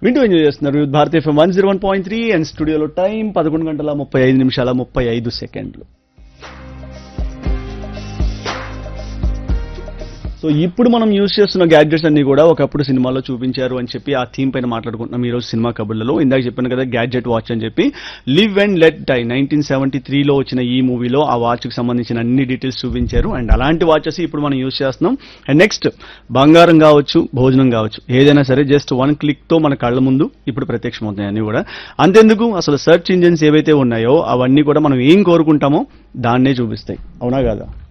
వింటూ ఎంజాయ్ చేస్తున్నారు భారతీయ FM one zero one point three and స్టూడియోలో టైం పదకొండు గంటల ముప్పై ఐదు నిమిషాల ముప్పై ఐదు సెకండ్లు సో ఇప్పుడు మనం యూజ్ చేస్తున్న గ్యాడ్జెట్స్ అన్ని కూడా ఒకప్పుడు సినిమాలో చూపించారు అని చెప్పి ఆ థీమ్ పైన మాట్లాడుకుంటున్నాం ఈ రోజు సినిమా కబుర్లలో ఇందాక చెప్పాను కదా గ్యాడ్జెట్ వాచ్ అని చెప్పి live and let die nineteen seventy త్రీలో వచ్చిన ఈ మూవీలో ఆ వాచ్ కి సంబంధించిన అన్ని డీటెయిల్స్ చూపించారు అండ్ అలాంటి వాచెస్ ఇప్పుడు మనం యూజ్ చేస్తున్నాం అండ్ నెక్స్ట్ బంగారం కావచ్చు భోజనం కావచ్చు ఏదైనా సరే జస్ట్ వన్ క్లిక్ తో మన కళ్ళ ముందు ఇప్పుడు ప్రత్యక్షమవుతాయి అన్ని కూడా అంతెందుకు అసలు సెర్చ్ ఇంజిన్స్ ఏవైతే ఉన్నాయో అవన్నీ కూడా మనం ఏం కోరుకుంటామో దాన్నే చూపిస్తాయి అవునా కాదా